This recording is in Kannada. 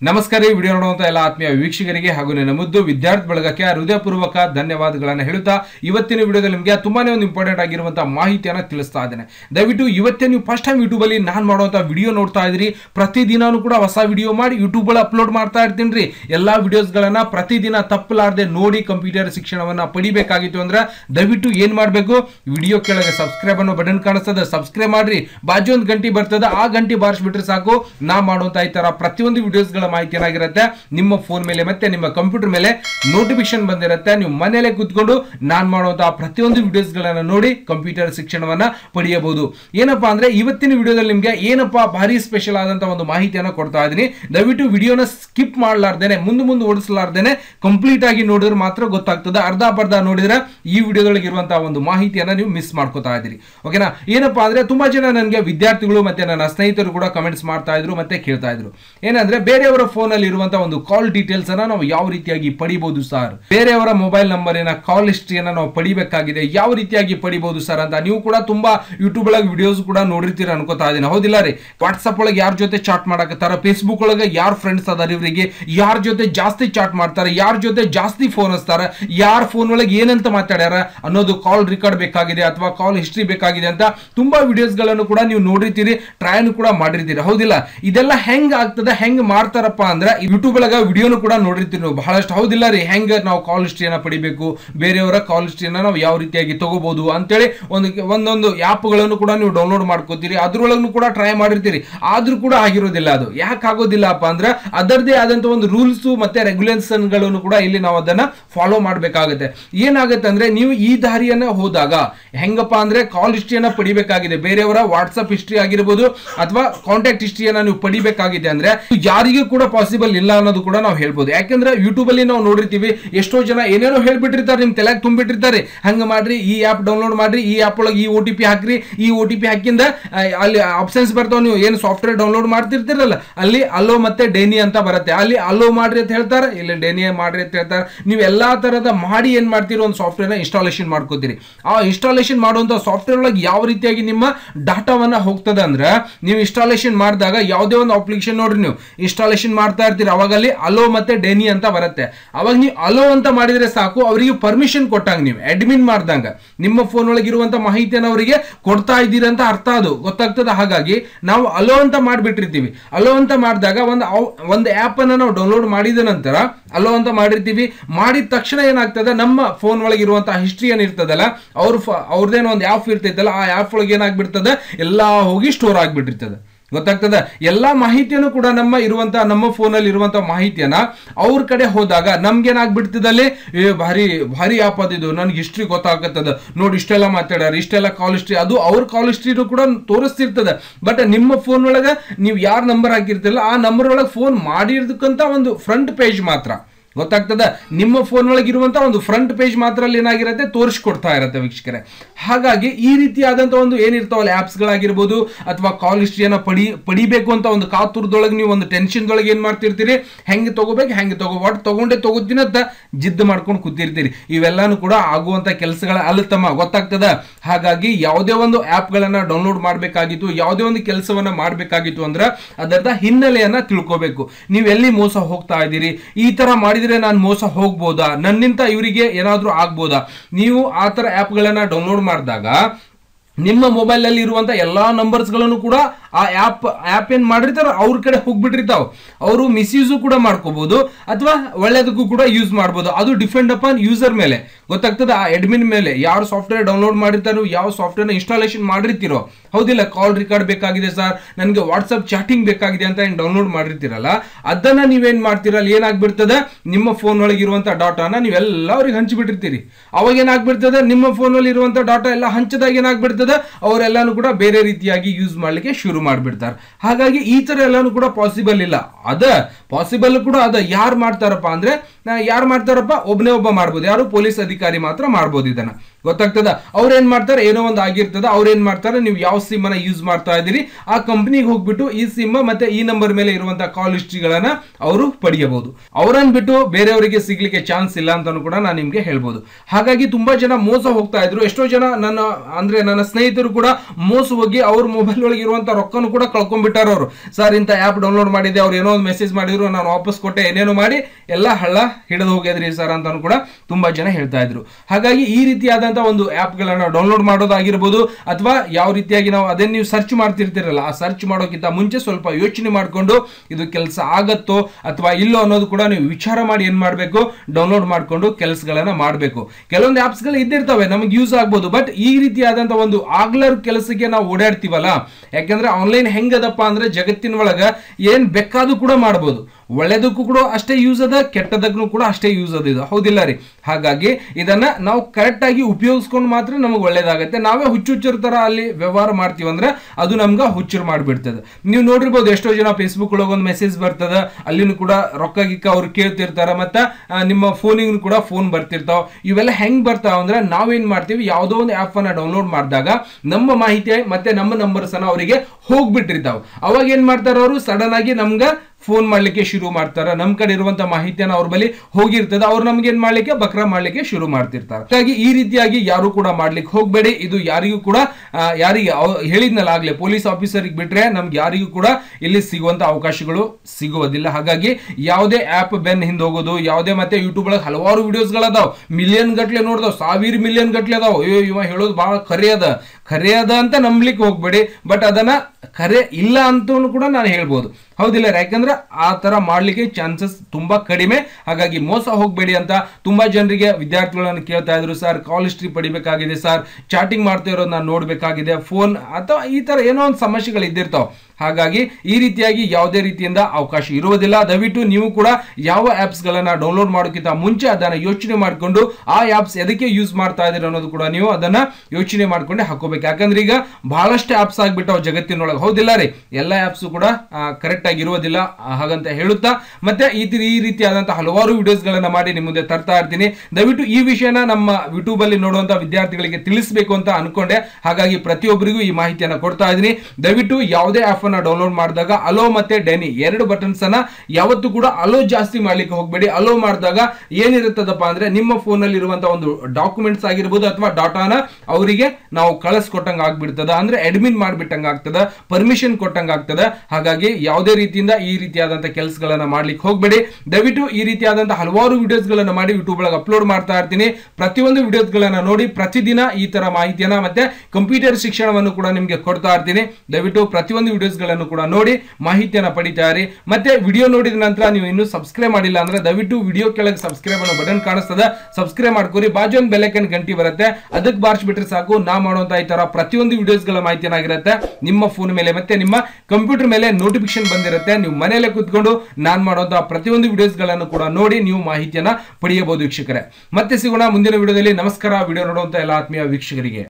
ನಮಸ್ಕಾರ ಈ ವಿಡಿಯೋ ನೋಡುವಂತ ಎಲ್ಲ ಆತ್ಮೀಯ ವೀಕ್ಷಕರಿಗೆ ಹಾಗೂ ನನ್ನ ಮುದ್ದು ವಿದ್ಯಾರ್ಥಿ ಬಳಗಕ್ಕೆ ಹೃದಯಪೂರ್ವಕ ಧನ್ಯವಾದಗಳನ್ನು ಹೇಳುತ್ತಾ ಇವತ್ತಿನ ವಿಡಿಯೋದಲ್ಲಿ ನಿಮಗೆ ತುಂಬಾನೇ ಒಂದು ಇಂಪಾರ್ಟೆಂಟ್ ಆಗಿರುವಂತಹ ಮಾಹಿತಿಯನ್ನು ತಿಳಿಸ್ತಾ ಇದ್ದೇನೆ ದಯವಿಟ್ಟು ಇವತ್ತೇ ನೀವು ಫಸ್ಟ್ ಟೈಮ್ ಯೂಟ್ಯೂಬ್ ಅಲ್ಲಿ ನಾನು ಮಾಡುವಂತ ವಿಡಿಯೋ ನೋಡ್ತಾ ಇದ್ರಿ ಪ್ರತಿದಿನಾನು ಕೂಡ ಹೊಸ ವಿಡಿಯೋ ಮಾಡಿ ಯೂಟ್ಯೂಬ್ ಅಲ್ಲಿ ಅಪ್ಲೋಡ್ ಮಾಡ್ತಾ ಇರ್ತೀನಿ ರೀ ಎಲ್ಲಾ ವಿಡಿಯೋಸ್ಗಳನ್ನ ಪ್ರತಿದಿನ ತಪ್ಪಲಾರದೆ ನೋಡಿ ಕಂಪ್ಯೂಟರ್ ಶಿಕ್ಷಣವನ್ನ ಪಡಿಬೇಕಾಗಿತ್ತು ಅಂದ್ರೆ ದಯವಿಟ್ಟು ಏನ್ ಮಾಡಬೇಕು ವಿಡಿಯೋ ಕೆಳಗೆ ಸಬ್ಸ್ಕ್ರೈಬ್ ಅನ್ನೋ ಬಟನ್ ಕಾಣಿಸ್ತದೆ ಸಬ್ಸ್ಕ್ರೈಬ್ ಮಾಡ್ರಿ ಬಾಜು ಒಂದು ಗಂಟೆ ಬರ್ತದೆ ಆ ಗಂಟೆ ಬಾರಿಸ್ಬಿಟ್ರೆ ಸಾಕು ನಾ ಮಾಡುವಂತ ಈ ತರ ಪ್ರತಿಯೊಂದು ವಿಡಿಯೋಸ್ಗಳ ಮಾಹಿತಿ ಏನಾಗಿರುತ್ತೆ ನಿಮ್ಮ ಫೋನ್ ಮೇಲೆ ಮತ್ತೆ ನಿಮ್ಮ ಕಂಪ್ಯೂಟರ್ ಮೇಲೆ ನೋಟಿಫಿಕೇಶನ್ ಬಂದಿರುತ್ತೆ ನೀವು ಮನೆಯಲ್ಲೇ ಕೂತ್ಕೊಂಡು ನಾನು ಮಾಡುವಂತಹ ಪ್ರತಿಯೊಂದು ವಿಡಿಯೋಸ್ಗಳನ್ನ ನೋಡಿ ಕಂಪ್ಯೂಟರ್ ಶಿಕ್ಷಣವನ್ನ ಪಡೆಯಬಹುದು ಏನಪ್ಪಾ ಅಂದ್ರೆ ಇವತ್ತಿನ ವಿಡಿಯೋದಲ್ಲಿ ನಿಮ್ಗೆ ಏನಪ್ಪಾ ಭಾರಿ ಸ್ಪೆಷಲ್ ಆದಂತ ಒಂದು ಮಾಹಿತಿಯನ್ನ ಕೊಡ್ತಾ ಇದ್ದೀನಿ ದಯವಿಟ್ಟು ವಿಡಿಯೋನ ಸ್ಕಿಪ್ ಮಾಡಲಾರ್ದೇನೆ ಮುಂದೆ ಮುಂದೆ ಓಡಿಸಲಾರ್ದೇನೆ ಕಂಪ್ಲೀಟ್ ಆಗಿ ನೋಡಿದ್ರೆ ಮಾತ್ರ ಗೊತ್ತಾಗ್ತದೆ ಅರ್ಧ ಬರ್ಧ ನೋಡಿದ್ರೆ ಈ ವಿಡಿಯೋದೊಳಗೆ ಇರುವಂತಹ ಒಂದು ಮಾಹಿತಿಯನ್ನ ನೀವು ಮಿಸ್ ಮಾಡ್ಕೋತಾ ಇದ್ದೀರಿ ಓಕೆನಾ ಏನಪ್ಪಾ ಅಂದ್ರೆ ತುಂಬಾ ಜನ ನನಗೆ ವಿದ್ಯಾರ್ಥಿಗಳು ಮತ್ತೆ ನನ್ನ ಸ್ನೇಹಿತರು ಕೂಡ ಕಮೆಂಟ್ಸ್ ಮಾಡ್ತಾ ಇದ್ರು ಮತ್ತೆ ಕೇಳ್ತಾ ಇದ್ರು ಏನಂದ್ರೆ ಬೇರೆಯವರ ಫೋನ್ ಅಲ್ಲಿ ಇರುವಂತಹ ಒಂದು ಕಾಲ್ ಡೀಟೇಲ್ಸ್ ಅನ್ನ ನಾವು ಯಾವ ರೀತಿಯಾಗಿ ಪಡಿಬಹುದು ಸರ್ ಬೇರೆಯವರ ಮೊಬೈಲ್ ನಂಬರಿನ ಕಾಲ್ ಹಿಸ್ಟ್ರಿಯನ್ನ ನಾವು ಪಡಿಬೇಕಾಗಿದೆ ಯಾವ ರೀತಿಯಾಗಿ ಪಡಿಬಹುದು ಸರ್ ಅಂತ ನೀವು ಕೂಡ ತುಂಬಾ ಯೂಟ್ಯೂಬ್ ಒಳಗೆ ವಿಡಿಯೋಸ್ ಕೂಡ ನೋಡಿರ್ತೀರ ಅನ್ಕೋತಾ ಇದೀನಿ ಹೌದಿಲ್ಲ ರೀ ವಾಟ್ಸ್ಆಪ್ ಒಳಗೆ ಯಾರ ಜೊತೆ ಚಾಟ್ ಮಾಡಕತ್ತಾರ ಫೇಸ್ಬುಕ್ ಒಳಗೆ ಯಾರು ಫ್ರೆಂಡ್ಸ್ ಅದಾರ ಇವರಿಗೆ ಯಾರ ಜೊತೆ ಜಾಸ್ತಿ ಚಾಟ್ ಮಾಡ್ತಾರೆ ಯಾರ ಜೊತೆ ಜಾಸ್ತಿ ಫೋನ್ ಹಚ್ತಾರ ಯಾರ ಫೋನ್ ಒಳಗೆ ಏನಂತ ಮಾತಾಡ್ಯಾರ ಅನ್ನೋದು ಕಾಲ್ ರೆಕಾರ್ಡ್ ಬೇಕಾಗಿದೆ ಅಥವಾ ಕಾಲ್ ಹಿಸ್ಟ್ರಿ ಬೇಕಾಗಿದೆ ಅಂತ ತುಂಬಾ ವಿಡಿಯೋಸ್ ಗಳನ್ನು ಕೂಡ ನೀವು ನೋಡಿರ್ತೀರಿ ಟ್ರಯನ್ ಕೂಡ ಮಾಡಿರ್ತೀರಿ ಹೌದಿಲ್ಲ ಇದೆಲ್ಲ ಹೆಂಗ್ ಆಗ್ತದೆ ಹೆಂಗ್ ಮಾಡ್ತಾರಪ್ಪ ಅಂದ್ರೆ ಯೂಟ್ಯೂಬ್ ಒಳಗ ವಿಡಿಯೋನು ಕೂಡ ನೋಡಿರ್ತೀರಿ ನೀವು ಬಹಳಷ್ಟು ಹೌದಿಲ್ಲ ರೀ ಹೆಂಗ್ ನಾವು ಕಾಲ್ ಹಿಸ್ಟ್ರಿಯನ್ನ ಪಡಿಬೇಕು ಬೇರೆಯವರ ಕಾಲ್ ಹಿಸ್ಟ್ರಿಯನ್ನ ನಾವು ಯಾವ ರೀತಿಯಾಗಿ ತಗೋಬಹುದು ಅಂತೇಳಿ ಒಂದು ಒಂದೊಂದು ಗಳನ್ನು ಕೂಡ ನೀವು ಡೌನ್ಲೋಡ್ ಮಾಡ್ಕೋತೀರಿ ಅದ್ರೊಳಗೂ ಕೂಡ ಟ್ರೈ ಮಾಡಿರ್ತೀರಿ ಆದ್ರೂ ಕೂಡ ಆಗಿರೋದಿಲ್ಲ ಅದು ಯಾಕೆ ಆಗೋದಿಲ್ಲಪ್ಪ ಅಂದ್ರೆ ಅದರದೇ ಆದಂತ ಒಂದು ರೂಲ್ಸ್ ಮತ್ತೆ ರೆಗ್ಯುಲೇಷನ್ ಗಳನ್ನು ಕೂಡ ಇಲ್ಲಿ ನಾವು ಅದನ್ನ ಫಾಲೋ ಮಾಡ್ಬೇಕಾಗುತ್ತೆ ಏನಾಗುತ್ತೆ ಅಂದ್ರೆ ನೀವು ಈ ದಾರಿಯನ್ನ ಹೋದಾಗ ಹೆಂಗಪ್ಪ ಅಂದ್ರೆ ಕಾಲ್ ಹಿಸ್ಟ್ರಿಯನ್ನ ಪಡಿಬೇಕಾಗಿದೆ ಬೇರೆಯವರ ವಾಟ್ಸ್ಆಪ್ ಹಿಸ್ಟ್ರಿ ಆಗಿರ್ಬೋದು ಅಥವಾ ಕಾಂಟ್ಯಾಕ್ಟ್ ಹಿಸ್ಟ್ರಿಯನ್ನ ನೀವು ಪಡಿಬೇಕಾಗಿದೆ ಅಂದ್ರೆ ಯಾರಿಗೂ ಕೂಡ ಪಾಸಿಬಲ್ ಇಲ್ಲ ಅನ್ನೋದು ಕೂಡ ನಾವು ಹೇಳ್ಬೋದು ಯಾಕಂದ್ರೆ ಯೂಟ್ಯೂಬ್ ಅಲ್ಲಿ ನಾವು ನೋಡಿರ್ತೀವಿ ಎಷ್ಟೋ ಜನ ಏನೇನೋ ಹೇಳ್ಬಿಟ್ಟಿರ್ತಾರೆ ನಿಮ್ ತಲೆಗೆ ತುಂಬಿಟ್ಟಿರ್ತಾರೆ ಹಂಗ ಮಾಡ್ರಿ ಈ ಆಪ್ ಡೌನ್ಲೋಡ್ ಮಾಡ್ರಿ ಈ ಆಪ್ ಒಳಗೆ ಈ ಓ ಟಿ ಪಿ ಹಾಕ್ರಿ ಈ ಓ ಟಿ ಪಿ ಹಾಕಿಂದ ಆ, ಅಲ್ಲಿ ಆಪ್ಷನ್ಸ್ ಬರ್ತಾವ ನೀವು ಏನು ಸಾಫ್ಟ್ವೇರ್ ಡೌನ್ಲೋಡ್ ಮಾಡ್ತಿರ್ತಿರಲ್ಲ ಅಲ್ಲಿ ಅಲ್ಲೋ ಮತ್ತೆ ಡೇನಿ ಅಂತ ಬರುತ್ತೆ ಅಲ್ಲಿ ಅಲ್ಲೋ ಮಾಡ್ರಿ ಅಂತ ಹೇಳ್ತಾರೆ ಇಲ್ಲಿ ಡೇನಿ ಮಾಡ್ರಿ ಅಂತ ಹೇಳ್ತಾರೆ ನೀವು ಎಲ್ಲಾ ತರದ ಮಾಡಿ ಏನ್ ಮಾಡ್ತೀರಿ ಒಂದು ಸಾಫ್ಟ್ವೇರ್ ಇನ್ಸ್ಟಾಲೇಷನ್ ಮಾಡ್ಕೋತೀರಿ ಆ ಇನ್ಸ್ಟಾಲೇಷನ್ ಮಾಡುವಂತ ಸಾಫ್ಟ್ವೇರ್ ಒಳಗೆ ಯಾವ ರೀತಿಯಾಗಿ ನಿಮ್ಮ ಡಾಟಾವನ್ನ ಹೋಗ್ತದೆ ಅಂದ್ರೆ ನೀವು ಇನ್ಸ್ಟಾಲೇಷನ್ ಮಾಡಿದಾಗ ಯಾವುದೇ ಒಂದು ಅಪ್ಲಿಕೇಶನ್ ನೋಡ್ರಿ ನೀವು ಇನ್ಸ್ಟಾಲೇಷನ್ ಮಾಡ್ತಾ ಇರ್ತೀರಿ ಅವಾಗ ಅಲ್ಲಿ ಅಲೋ ಮತ್ತೆ ಡೆನಿ ಅಂತ ಬರುತ್ತೆ ಅವಾಗ ನೀವು ಅಲೋ ಅಂತ ಮಾಡಿದ್ರೆ ಸಾಕು ಅವರಿಗೆ ಪರ್ಮಿಷನ್ ಕೊಟ್ಟಂಗ ನೀವು ಅಡ್ಮಿನ್ ಮಾಡ್ದಂಗ ನಿಮ್ಮ ಫೋನ್ ಒಳಗೆ ಇರುವಂತ ಮಾಹಿತಿಯನ್ನು ಅವರಿಗೆ ಕೊಡ್ತಾ ಇದ್ದೀರಿ ಅಂತ ಅರ್ಥ ಅದು ಗೊತ್ತಾಗ್ತದೆ ಹಾಗಾಗಿ ನಾವು ಅಲೋ ಅಂತ ಮಾಡಿಬಿಟ್ಟಿರ್ತೀವಿ ಅಲೋ ಅಂತ ಮಾಡಿದಾಗ ಒಂದು ಅವ್- ಒಂದು ಆಪ್ ಅನ್ನ ನಾವು ಡೌನ್ಲೋಡ್ ಮಾಡಿದ ನಂತರ ಅಲೋ ಅಂತ ಮಾಡಿರ್ತೀವಿ ಮಾಡಿದ ತಕ್ಷಣ ಏನಾಗ್ತದೆ ನಮ್ಮ ಫೋನ್ ಒಳಗೆ ಇರುವಂತಹ ಹಿಸ್ಟ್ರಿ ಏನಿರ್ತದಲ್ಲ ಅವ್ರ ಅವ್ರದ್ದೇನೋ ಒಂದು ಆ್ಯಪ್ ಇರ್ತೈತಲ್ಲ ಆ ಆ್ಯಪ್ ಒಳಗೆ ಏನಾಗ್ಬಿಡ್ತದೆ ಎಲ್ಲ ಹೋಗಿ ಸ್ಟೋರ್ ಆಗ್ಬಿಟ್ಟಿರ್ತದೆ ಗೊತ್ತಾಗ್ತದೆ ಎಲ್ಲಾ ಮಾಹಿತಿಯನ್ನು ಕೂಡ ನಮ್ಮ ಇರುವಂತಹ ನಮ್ಮ ಫೋನಲ್ಲಿ ಇರುವಂತಹ ಮಾಹಿತಿಯನ್ನ ಅವ್ರ ಕಡೆ ಹೋದಾಗ ನಮ್ಗೇನಾಗ್ಬಿಡ್ತದಲ್ಲಿ ಏ ಭಾರಿ ಭಾರಿ ಆಪ್ ಅದಿದು ನನ್ಗೆ ಹಿಸ್ಟ್ರಿ ಗೊತ್ತಾಗತ್ತದ ನೋಡಿ ಇಷ್ಟೆಲ್ಲ ಮಾತಾಡ್ಯಾರ ಇಷ್ಟೆಲ್ಲ ಕಾಲ್ ಹಿಸ್ಟ್ರಿ ಅದು ಅವ್ರ ಕಾಲ್ ಹಿಸ್ಟ್ರಿನೂ ಕೂಡ ತೋರಿಸ್ತಿರ್ತದೆ ಬಟ್ ನಿಮ್ಮ ಫೋನ್ ಒಳಗೆ ನೀವು ಯಾರ ನಂಬರ್ ಹಾಕಿರ್ತಿರಲ್ಲ ಆ ನಂಬರ್ ಒಳಗೆ ಫೋನ್ ಮಾಡಿರ್ತಕ್ಕಂಥ ಒಂದು ಫ್ರಂಟ್ ಪೇಜ್ ಮಾತ್ರ ಗೊತ್ತಾಗ್ತದ ನಿಮ್ಮ ಫೋನ್ ಒಳಗೆ ಇರುವಂತ ಒಂದು ಫ್ರಂಟ್ ಪೇಜ್ ಮಾತ್ರ ಅಲ್ಲಿ ಏನಾಗಿರುತ್ತೆ ತೋರಿಸ್ಕೊಡ್ತಾ ಇರುತ್ತೆ ವೀಕ್ಷಕರೇ ಹಾಗಾಗಿ ಈ ರೀತಿಯಾದಂತ ಒಂದು ಏನಿರ್ತಾವಲ್ಲ ಆಪ್ಸ್ ಗಳಾಗಿರ್ಬೋದು ಅಥವಾ ಕಾಲ್ ಹಿಸ್ಟ್ರಿಯನ್ನ ಪಡಿ ಪಡಿಬೇಕು ಅಂತ ಒಂದು ಕಾತುರದೊಳಗೆ ನೀವು ಒಂದು ಟೆನ್ಷನ್ದೊಳಗೆ ಏನ್ ಮಾಡ್ತಿರ್ತೀರಿ ಹೆಂಗೆ ತಗೋಬೇಕು ಹೆಂಗೆ ತಗೋ ಒಟ್ಟು ತಗೊಂಡೇ ತಗೋತೀನಿ ಅಂತ ಜಿದ್ದು ಮಾಡ್ಕೊಂಡು ಕೂತಿರ್ತೀರಿ ಇವೆಲ್ಲಾನು ಕೂಡ ಆಗುವಂತ ಕೆಲಸಗಳ ಅಲ್ಲತಮ್ಮ ಗೊತ್ತಾಗ್ತದ ಹಾಗಾಗಿ ಯಾವುದೇ ಒಂದು ಗಳನ್ನ ಡೌನ್ಲೋಡ್ ಮಾಡಬೇಕಾಗಿತ್ತು ಯಾವುದೇ ಒಂದು ಕೆಲಸವನ್ನ ಮಾಡಬೇಕಾಗಿತ್ತು ಅಂದ್ರೆ ಅದರದ ಹಿನ್ನೆಲೆಯನ್ನ ತಿಳ್ಕೋಬೇಕು ನೀವು ಎಲ್ಲಿ ಮೋಸ ಹೋಗ್ತಾ ಇದ್ದೀರಿ ಈ ತರ ಮಾಡಿದ್ರೆ ನಾನು ಮೋಸ ಹೋಗ್ಬೋದಾ ನನ್ನಿಂದ ಇವರಿಗೆ ಏನಾದ್ರೂ ಆಗ್ಬೋದಾ ನೀವು ಆ ತರ ಗಳನ್ನ ಡೌನ್ಲೋಡ್ ಮಾಡಿದಾಗ ನಿಮ್ಮ ಮೊಬೈಲ್ ಅಲ್ಲಿ ಇರುವಂತ ಎಲ್ಲಾ ನಂಬರ್ಸ್ ಗಳನ್ನು ಕೂಡ ಆ ಆಪ್ ಆಪ್ ಏನ್ ಮಾಡಿರ್ತಾರ ಅವ್ರ ಕಡೆ ಹೋಗ್ಬಿಟ್ಟಿರ್ತಾವ ಅವರು ಮಿಸ್ಯೂಸ್ ಕೂಡ ಮಾಡ್ಕೋಬಹುದು ಅಥವಾ ಒಳ್ಳೇದಕ್ಕೂ ಕೂಡ ಯೂಸ್ ಮಾಡ್ಬೋದು ಅದು ಡಿಪೆಂಡ್ ಅಪಾನ್ ಯೂಸರ್ ಮೇಲೆ ಗೊತ್ತಾಗ್ತದೆ ಆ ಅಡ್ಮಿನ್ ಮೇಲೆ ಯಾರು ಸಾಫ್ಟ್ವೇರ್ ಡೌನ್ಲೋಡ್ ಮಾಡಿರ್ತಾರೋ ಯಾವ ಸಾಫ್ಟ್ವೇರ್ ಇನ್ಸ್ಟಾಲೇಷನ್ ಮಾಡಿರ್ತೀರೋ ಹೌದಿಲ್ಲ ಕಾಲ್ ರಿಕಾರ್ಡ್ ಬೇಕಾಗಿದೆ ಸರ್ ನನಗೆ ವಾಟ್ಸ್ಆಪ್ ಚಾಟಿಂಗ್ ಬೇಕಾಗಿದೆ ಅಂತ ಏನ್ ಡೌನ್ಲೋಡ್ ಮಾಡಿರ್ತೀರಲ್ಲ ಅದನ್ನ ನೀವೇನ್ ಮಾಡ್ತೀರ ಅಲ್ಲಿ ಏನಾಗ್ಬಿಡ್ತದೆ ನಿಮ್ಮ ಫೋನ್ ಒಳಗೆ ಇರುವಂತ ಡಾಟಾನ ನೀವೆಲ್ಲ ಅವ್ರಿಗೆ ಹಂಚಿಬಿಟ್ಟಿರ್ತೀರಿ ಅವಾಗ ಏನಾಗ್ಬಿಡ್ತದೆ ನಿಮ್ಮ ಫೋನ್ ಅಲ್ಲಿ ಇರುವಂತ ಡಾಟಾ ಎಲ್ಲ ಹಂಚದಾಗ ಏನಾಗ್ಬಿಡ್ತದೆ ಅವರೆಲ್ಲಾನು ಕೂಡ ಬೇರೆ ರೀತಿಯಾಗಿ ಯೂಸ್ ಮಾಡ್ಲಿಕ್ಕೆ ಶುರು ಮಾಡ್ಬಿಡ್ತಾರೆ ಹಾಗಾಗಿ ಈ ತರ ಎಲ್ಲಾನು ಕೂಡ ಪಾಸಿಬಲ್ ಇಲ್ಲ ಅದ ಪಾಸಿಬಲ್ ಕೂಡ ಅದ ಯಾರು ಮಾಡ್ತಾರಪ್ಪ ಅಂದ್ರೆ ಯಾರು ಮಾಡ್ತಾರಪ್ಪ ಒಬ್ಬನೇ ಒಬ್ಬ ಮಾಡ್ಬೋದು ಯಾರು ಪೊಲೀಸ್ ಅಧಿಕಾರಿ ಮಾತ್ರ ಮಾಡ್ಬೋದು ಇದನ್ನ ಗೊತ್ತಾಗ್ತದ ಅವ್ರು ಏನ್ ಮಾಡ್ತಾರೆ ಏನೋ ಒಂದು ಆಗಿರ್ತದ ಅವ್ರು ಏನ್ ಮಾಡ್ತಾರೆ ನೀವು ಯಾವ ಸಿಮ್ ಅನ್ನ ಯೂಸ್ ಮಾಡ್ತಾ ಇದ್ದೀರಿ ಆ ಕಂಪ್ನಿಗೆ ಹೋಗ್ಬಿಟ್ಟು ಈ ಸಿಮ್ ಮತ್ತೆ ಈ ನಂಬರ್ ಮೇಲೆ ಇರುವಂತಹ ಕಾಲ್ ಹಿಸ್ಟ್ರಿಗಳನ್ನ ಅವರು ಪಡೆಯಬಹುದು ಅವರನ್ನ ಬಿಟ್ಟು ಬೇರೆಯವರಿಗೆ ಸಿಗ್ಲಿಕ್ಕೆ ಚಾನ್ಸ್ ಇಲ್ಲ ಅಂತಾನು ಕೂಡ ನಾನು ನಿಮ್ಗೆ ಹೇಳ್ಬೋದು ಹಾಗಾಗಿ ತುಂಬಾ ಜನ ಮೋಸ ಹೋಗ್ತಾ ಇದ್ರು ಎಷ್ಟೋ ಜನ ನನ್ನ ಅಂದ್ರೆ ನನ್ನ ಸ್ನೇಹಿತರು ಕೂಡ ಮೋಸ ಹೋಗಿ ಅವ್ರ ಮೊಬೈಲ್ ಒಳಗೆ ಇರುವಂತ ರೊಕ್ಕ ರೊಕ್ಕನು ಕೂಡ ಕಳ್ಕೊಂಡ್ಬಿಟ್ಟಾರ ಅವರು ಸರ್ ಇಂಥ ಆ್ಯಪ್ ಡೌನ್ಲೋಡ್ ಮಾಡಿದೆ ಅವ್ರು ಏನೋ ಒಂದು ಮೆಸೇಜ್ ಮಾಡಿದ್ರು ನಾನು ವಾಪಸ್ ಕೊಟ್ಟೆ ಏನೇನೋ ಮಾಡಿ ಎಲ್ಲ ಹಳ್ಳ ಹಿಡಿದು ಹೋಗ್ಯದ್ರಿ ಸರ್ ಅಂತಾನು ಕೂಡ ತುಂಬಾ ಜನ ಹೇಳ್ತಾ ಇದ್ರು ಹಾಗಾಗಿ ಈ ರೀತಿಯಾದಂತಹ ಒಂದು ಆ್ಯಪ್ಗಳನ್ನ ಡೌನ್ಲೋಡ್ ಮಾಡೋದಾಗಿರ್ಬೋದು ಅಥವಾ ಯಾವ ರೀತಿಯಾಗಿ ನಾವು ಅದನ್ನ ನೀವು ಸರ್ಚ್ ಮಾಡ್ತಿರ್ತೀರಲ್ಲ ಆ ಸರ್ಚ್ ಮಾಡೋಕ್ಕಿಂತ ಮುಂಚೆ ಸ್ವಲ್ಪ ಯೋಚನೆ ಮಾಡಿಕೊಂಡು ಇದು ಕೆಲಸ ಆಗತ್ತೋ ಅಥವಾ ಇಲ್ಲೋ ಅನ್ನೋದು ಕೂಡ ನೀವು ವಿಚಾರ ಮಾಡಿ ಏನ್ ಮಾಡಬೇಕು ಡೌನ್ಲೋಡ್ ಮಾಡಿಕೊಂಡು ಕೆಲಸಗಳನ್ನ ಮಾಡಬೇಕು ಕೆಲವೊಂದು ಆ್ಯಪ್ಸ್ಗಳು ಇದ್ದಿರ್ತವೆ ನಮಗೆ ಯೂಸ್ ಆಗ್ಬೋದು ಬಟ್ ಈ ರೀತಿಯಾದಂತಹ ಒಂದು ಆಗ್ಲರ್ ಕೆಲಸಕ್ಕೆ ನಾವು ಓಡಾಡ್ತೀವಲ್ಲ ಯಾಕಂದ್ರೆ ಆನ್ಲೈನ್ ಹೆಂಗದಪ್ಪ ಅಂದ್ರೆ ಜಗತ್ತಿನ ಒಳಗ ಏನ್ ಬೇಕಾದ್ರೂ ಕೂಡ ಮಾಡ್ಬೋದು ಒಳ್ಳೆದಕ್ಕೂ ಕೂಡ ಅಷ್ಟೇ ಯೂಸ್ ಅದ ಕೆಟ್ಟದಕ್ಕೂ ಕೂಡ ಅಷ್ಟೇ ಯೂಸ್ ಅದ ಇದು ಹೌದಿಲ್ಲ ರೀ ಹಾಗಾಗಿ ಇದನ್ನ ನಾವು ಕರೆಕ್ಟ್ ಆಗಿ ಉಪಯೋಗಿಸ್ಕೊಂಡು ಮಾತ್ರ ನಮಗೆ ಒಳ್ಳೇದಾಗತ್ತೆ ನಾವೇ ಹುಚ್ಚುಚ್ಚರ ತರ ಅಲ್ಲಿ ವ್ಯವಹಾರ ಮಾಡ್ತೀವಿ ಅಂದ್ರೆ ಅದು ನಮ್ಗೆ ಹುಚ್ಚರು ಮಾಡಿಬಿಡ್ತದೆ ನೀವು ನೋಡಿರ್ಬೋದು ಎಷ್ಟೋ ಜನ ಫೇಸ್ಬುಕ್ ಒಳಗೆ ಒಂದು ಮೆಸೇಜ್ ಬರ್ತದ ಅಲ್ಲಿನೂ ಕೂಡ ರೊಕ್ಕ ಗಿಕ್ಕ ಅವ್ರು ಕೇಳ್ತಿರ್ತಾರ ಮತ್ತೆ ಆ, ನಿಮ್ಮ ಫೋನಿಗೂ ಕೂಡ ಫೋನ್ ಬರ್ತಿರ್ತಾವ ಇವೆಲ್ಲ ಹೆಂಗ್ ಬರ್ತಾವ ಅಂದ್ರೆ ನಾವೇನ್ ಮಾಡ್ತೀವಿ ಯಾವುದೋ ಒಂದು ಆ್ಯಪ್ ಅನ್ನ ಡೌನ್ಲೋಡ್ ಮಾಡಿದಾಗ ನಮ್ಮ ಮಾಹಿತಿ ಮತ್ತೆ ನಮ್ಮ ನಂಬರ್ಸ್ ಅನ್ನ ಅವರಿಗೆ ಹೋಗ್ಬಿಟ್ಟಿರ್ತಾವ ಅವಾಗ ಏನ್ ಮಾಡ್ತಾರ ಅವರು ಸಡನ್ ಆಗಿ ನಮ್ಗ ಫೋನ್ ಮಾಡ್ಲಿಕ್ಕೆ ಶುರು ಮಾಡ್ತಾರ ನಮ್ ಕಡೆ ಇರುವಂತ ಮಾಹಿತಿಯನ್ನ ಅವ್ರ ಬಳಿ ಹೋಗಿರ್ತದೆ ಅವ್ರು ನಮ್ಗೆ ಏನ್ ಮಾಡ್ಲಿಕ್ಕೆ ಬಕ್ರ ಮಾಡ್ಲಿಕ್ಕೆ ಶುರು ಮಾಡ್ತಿರ್ತಾರೆ ಹಾಗಾಗಿ ಈ ರೀತಿಯಾಗಿ ಯಾರು ಕೂಡ ಮಾಡ್ಲಿಕ್ಕೆ ಹೋಗ್ಬೇಡಿ ಇದು ಯಾರಿಗೂ ಕೂಡ ಆ, ಯಾರಿಗೆ ಅವ್- ಹೇಳಿದ್ನಲ್ಲ ಆಗ್ಲೇ ಪೊಲೀಸ್ ಆಫೀಸರ್ಗೆ ಬಿಟ್ರೆ ನಮ್ಗೆ ಯಾರಿಗೂ ಕೂಡ ಇಲ್ಲಿ ಸಿಗುವಂತ ಅವಕಾಶಗಳು ಸಿಗುವುದಿಲ್ಲ ಹಾಗಾಗಿ ಯಾವುದೇ ಆಪ್ ಬೆನ್ ಹಿಂದೆ ಹೋಗೋದು ಯಾವುದೇ ಮತ್ತೆ ಯೂಟ್ಯೂಬ್ ಒಳಗೆ ಹಲವಾರು ವಿಡಿಯೋಸ್ಗಳದಾವ್ ಮಿಲಿಯನ್ ಗಟ್ಲೆ ನೋಡ್ದಾವ್ ಸಾವಿರ ಮಿಲಿಯನ್ ಗಟ್ಲೆ ಅದಾವ್ ಅಯ್ಯೋ ಇವ ಹೇಳೋದು ಬಹಳ ಖರೆ ಅದ ಖರೆ ಅದ ಅಂತ ನಂಬ್ಲಿಕ್ಕೆ ಹೋಗ್ಬೇಡಿ ಬಟ್ ಅದನ್ನ ಖರೆ ಇಲ್ಲ ಅಂತೂ ಕೂಡ ನಾನು ಹೇಳ್ಬೋದು ಹೌದಿಲ್ಲ ಯಾಕಂದ್ರೆ ಆ ತರ ಮಾಡ್ಲಿಕ್ಕೆ ಚಾನ್ಸಸ್ ತುಂಬಾ ಕಡಿಮೆ ಹಾಗಾಗಿ ಮೋಸ ಹೋಗ್ಬೇಡಿ ಅಂತ ತುಂಬಾ ಜನರಿಗೆ ವಿದ್ಯಾರ್ಥಿಗಳನ್ನು ಕೇಳ್ತಾ ಇದ್ರು ಸರ್ ಕಾಲ್ ಹಿಸ್ಟ್ರಿ ಪಡಿಬೇಕಾಗಿದೆ ಸರ್ ಚಾಟಿಂಗ್ ಮಾಡ್ತಾ ಇರೋದು ನಾನು ನೋಡ್ಬೇಕಾಗಿದೆ ಫೋನ್ ಅಥವಾ ಈ ತರ ಏನೋ ಒಂದು ಸಮಸ್ಯೆಗಳು ಇದ್ದಿರ್ತಾವ ಹಾಗಾಗಿ ಈ ರೀತಿಯಾಗಿ ಯಾವುದೇ ರೀತಿಯಿಂದ ಅವಕಾಶ ಇರುವುದಿಲ್ಲ ದಯವಿಟ್ಟು ನೀವು ಕೂಡ ಯಾವ ಆಪ್ಸ್ ಗಳನ್ನ ಡೌನ್ಲೋಡ್ ಮಾಡೋಕ್ಕಿಂತ ಮುಂಚೆ ಅದನ್ನ ಯೋಚನೆ ಮಾಡಿಕೊಂಡು ಆ ಆಪ್ಸ್ ಎದಕ್ಕೆ ಯೂಸ್ ಮಾಡ್ತಾ ಇದ್ದೀರ ಅನ್ನೋದು ಕೂಡ ನೀವು ಅದನ್ನ ಯೋಚನೆ ಮಾಡ್ಕೊಂಡೆ ಹಾಕೋಬೇಕು ಯಾಕಂದ್ರೆ ಈಗ ಬಹಳಷ್ಟು ಆಪ್ಸ್ ಆಗ್ಬಿಟ್ಟವು ಜಗತ್ತಿನೊಳಗೆ ಹೌದಿಲ್ಲ ರೀ ಎಲ್ಲ ಆಪ್ಸ್ ಕೂಡ ಕರೆಕ್ಟ್ ಆಗಿ ಇರುವುದಿಲ್ಲ ಆ, ಹಾಗಂತ ಹೇಳುತ್ತಾ ಮತ್ತೆ ಈ ತಿ- ಈ ರೀತಿಯಾದಂತಹ ಹಲವಾರು ವಿಡಿಯೋಸ್ ಗಳನ್ನ ಮಾಡಿ ನಿಮ್ಮ ಮುಂದೆ ತರ್ತಾ ಇರ್ತೀನಿ ದಯವಿಟ್ಟು ಈ ವಿಷಯನ ನಮ್ಮ ಯೂಟ್ಯೂಬ್ ಅಲ್ಲಿ ನೋಡುವಂತ ವಿದ್ಯಾರ್ಥಿಗಳಿಗೆ ತಿಳಿಸಬೇಕು ಅಂತ ಅನ್ಕೊಂಡೆ ಹಾಗಾಗಿ ಪ್ರತಿಯೊಬ್ಬರಿಗೂ ಈ ಮಾಹಿತಿಯನ್ನ ಕೊಡ್ತಾ ಇದ್ದೀನಿ ದಯವಿಟ್ಟು ಯಾವುದೇ ಆಪ್ ಅನ್ನ ಡೌನ್ಲೋಡ್ ಮಾಡಿದಾಗ ಅಲೋ ಮತ್ತೆ ಡೆನಿ ಎರಡು ಬಟನ್ಸ್ ಅನ್ನ ಯಾವತ್ತೂ ಕೂಡ ಅಲೋ ಜಾಸ್ತಿ ಮಾಡ್ಲಿಕ್ಕೆ ಹೋಗಬೇಡಿ ಅಲೋ ಮಾಡಿದಾಗ ಏನಿರುತ್ತದಪ್ಪ ಅಂದ್ರೆ ನಿಮ್ಮ ಫೋನ್ ಅಲ್ಲಿ ಇರುವಂತಹ ಒಂದು ಡಾಕ್ಯುಮೆಂಟ್ಸ್ ಆಗಿರ್ಬೋದು ಅಥವಾ ಡಾಟಾನ ಅವರಿಗೆ ನಾವು ಕಳಿಸ್ಕೊಟ್ಟಂಗ ಆಗ್ಬಿಡ್ತದ ಅಂದ್ರೆ ಅಡ್ಮಿನ್ ಮಾಡ್ಬಿಟ್ಟಂಗ ಆಗ್ತದ ಪರ್ಮಿಷನ್ ಕೊಟ್ಟಂಗ ಆಗ್ತದ ಹಾಗಾಗಿ ಯಾವುದೇ ರೀತಿಯಿಂದ ಈ ರೀತಿಯಾದಂತಹ ಕೆಲಸಗಳನ್ನ ಮಾಡ್ಲಿಕ್ಕೆ ಹೋಗಬೇಡಿ ದಯವಿಟ್ಟು ಈ ರೀತಿಯಾದಂತಹ ಹಲವಾರು ವಿಡಿಯೋಸ್ ಗಳನ್ನ ಮಾಡಿ ಯೂಟ್ಯೂಬ್ ಒಳಗೆ ಅಪ್ಲೋಡ್ ಮಾಡ್ತಾ ಇರ್ತೀನಿ ಪ್ರತಿಯೊಂದು ವಿಡಿಯೋಸ್ ಗಳನ್ನ ನೋಡಿ ಪ್ರತಿದಿನ ಈ ತರ ಮಾಹಿತಿಯನ್ನ ಮತ್ತೆ ಕಂಪ್ಯೂಟರ್ ಶಿಕ್ಷಣವನ್ನು ಕೂಡ ನಿಮಗೆ ಕೊಡ್ತಾ ಇರ್ತೀನಿ ದಯವಿಟ್ಟು ಪ್ರತಿಯೊಂದು ವಿಡಿಯೋಸ್ ಗಳನ್ನು ಕೂಡ ನೋಡಿ ಮಾಹಿತಿಯನ್ನ ಪಡಿತಾ ಇರಿ ಮತ್ತೆ ವಿಡಿಯೋ ನೋಡಿದ ನಂತರ ನೀವು ಇನ್ನೂ ಸಬ್ಸ್ಕ್ರೈಬ್ ಮಾಡಿಲ್ಲ ಅಂದ್ರೆ ದಯವಿಟ್ಟು ವಿಡಿಯೋ ಕೆಳಗೆ ಸಬ್ಸ್ಕ್ರೈಬ್ ಅನ್ನೋ ಬಟನ್ ಕಾಣಿಸ್ತದ ಸಬ್ಸ್ಕ್ರೈಬ್ ಮಾಡ್ಕೊರಿ ಬಾಜು ಒಂದು ಬೆಲೆಕನ್ ಗಂಟಿ ಬರುತ್ತೆ ಅದಕ್ಕೆ ಬಾರಿಸ್ಬಿಟ್ರೆ ಸಾಕು ನಾ ಮಾಡುವಂತ ಈ ತರ ಪ್ರತಿಯೊಂದು ವಿಡಿಯೋಸ್ ಗಳ ಮಾಹಿತಿಯನ್ನಾಗಿರುತ್ತೆ ನಿಮ್ಮ ಫೋನ್ ಮೇಲೆ ಮತ್ತೆ ನಿಮ್ಮ ಕಂಪ್ಯೂಟರ್ ಮೇಲೆ ನೋಟಿಫಿಕೇಶನ್ ಬಂದಿರುತ್ತೆ ನೀವು ಮನೆಯಲ್ಲೇ ಕೂತ್ಕೊಂಡು ನಾನ್ ಮಾಡುವಂತಹ ಪ್ರತಿಯೊಂದು ವಿಡಿಯೋಸ್ ಗಳನ್ನು ಕೂಡ ನೋಡಿ ನೀವು ಮಾಹಿತಿಯನ್ನ ಪಡೆಯಬಹುದು ವೀಕ್ಷಕರೇ ಮತ್ತೆ ಸಿಗೋಣ ಮುಂದಿನ ವಿಡಿಯೋದಲ್ಲಿ ನಮಸ್ಕಾರ ವಿಡಿಯೋ ನೋಡುವಂತ ಎಲ್ಲ ಆತ್ಮೀಯ ವೀಕ್ಷಕರಿಗೆ